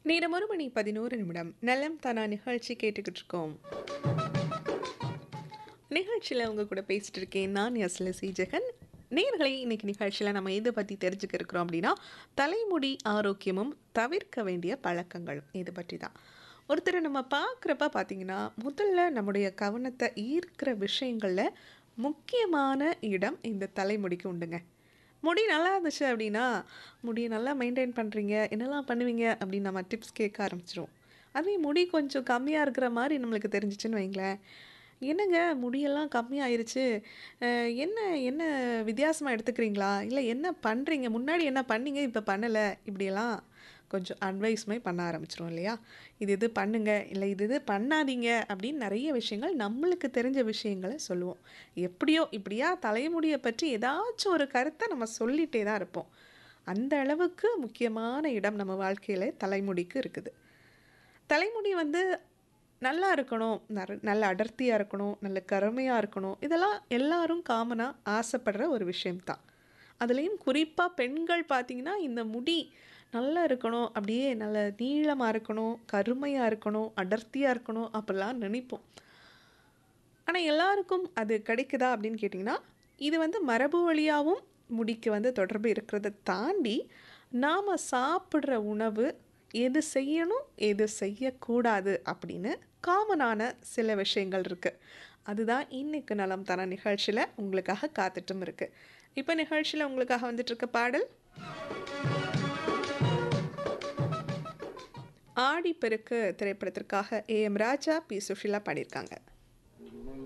நேரம் ஒரு மணி பதினோரு நிமிடம் நலம் தானா நிகழ்ச்சி கேட்டுக்கிட்டு இருக்கோம் நிகழ்ச்சியில் உங்க கூட பேசிட்டு இருக்கேன் நான் எஸ்லசி ஜெகன் நேர்களை இன்னைக்கு நிகழ்ச்சியில் நம்ம எதை பற்றி தெரிஞ்சுக்க இருக்கிறோம் அப்படின்னா தலைமுடி ஆரோக்கியமும் தவிர்க்க வேண்டிய பழக்கங்களும் இது பற்றி தான் ஒருத்தரை நம்ம பார்க்குறப்ப பார்த்தீங்கன்னா முதல்ல நம்முடைய கவனத்தை ஈர்க்கிற விஷயங்களில் முக்கியமான இடம் இந்த தலைமுடிக்கு உண்டுங்க முடி நல்லா இருந்துச்சு அப்படின்னா முடியை நல்லா மெயின்டைன் பண்ணுறீங்க என்னெல்லாம் பண்ணுவீங்க அப்படின்னு நம்ம டிப்ஸ் கேட்க ஆரம்பிச்சிரும் அதே முடி கொஞ்சம் கம்மியாக இருக்கிற மாதிரி நம்மளுக்கு தெரிஞ்சிச்சுன்னு வைங்களேன் என்னங்க முடியெல்லாம் கம்மியாயிருச்சு அஹ் என்ன என்ன வித்தியாசமாக எடுத்துக்கிறீங்களா இல்லை என்ன பண்ணுறீங்க முன்னாடி என்ன பண்ணீங்க இப்போ பண்ணலை இப்படியெல்லாம் கொஞ்சம் அட்வைஸ்மே பண்ண ஆரம்பிச்சிரும் இல்லையா இது இது பண்ணுங்க இல்லை இது இது பண்ணாதீங்க அப்படின்னு நிறைய விஷயங்கள் நம்மளுக்கு தெரிஞ்ச விஷயங்களை சொல்லுவோம் எப்படியோ இப்படியா தலைமுடியை பற்றி ஏதாச்சும் ஒரு கருத்தை நம்ம சொல்லிகிட்டே தான் இருப்போம் அந்த அளவுக்கு முக்கியமான இடம் நம்ம வாழ்க்கையில் தலைமுடிக்கு இருக்குது தலைமுடி வந்து நல்லா இருக்கணும் நர நல்ல அடர்த்தியாக இருக்கணும் நல்ல கருமையாக இருக்கணும் இதெல்லாம் எல்லாரும் காமனாக ஆசைப்படுற ஒரு விஷயம்தான் அதுலேயும் குறிப்பாக பெண்கள் பார்த்திங்கன்னா இந்த முடி நல்லா இருக்கணும் அப்படியே நல்ல நீளமாக இருக்கணும் கருமையாக இருக்கணும் அடர்த்தியாக இருக்கணும் அப்படிலாம் நினைப்போம் ஆனால் எல்லாருக்கும் அது கிடைக்குதா அப்படின்னு கேட்டிங்கன்னா இது வந்து மரபு வழியாகவும் முடிக்கு வந்து தொடர்பு இருக்கிறத தாண்டி நாம் சாப்பிட்ற உணவு எது செய்யணும் எது செய்யக்கூடாது அப்படின்னு காமனான சில விஷயங்கள் இருக்குது அதுதான் இன்னைக்கு நலம் தர நிகழ்ச்சியில் உங்களுக்காக காத்துட்டும் இருக்குது இப்போ நிகழ்ச்சியில் உங்களுக்காக வந்துட்டு இருக்க பாடல் ஆடி பெருக்கு திரைப்படத்திற்காக A M Raja P Susheela பாடியிருக்காங்க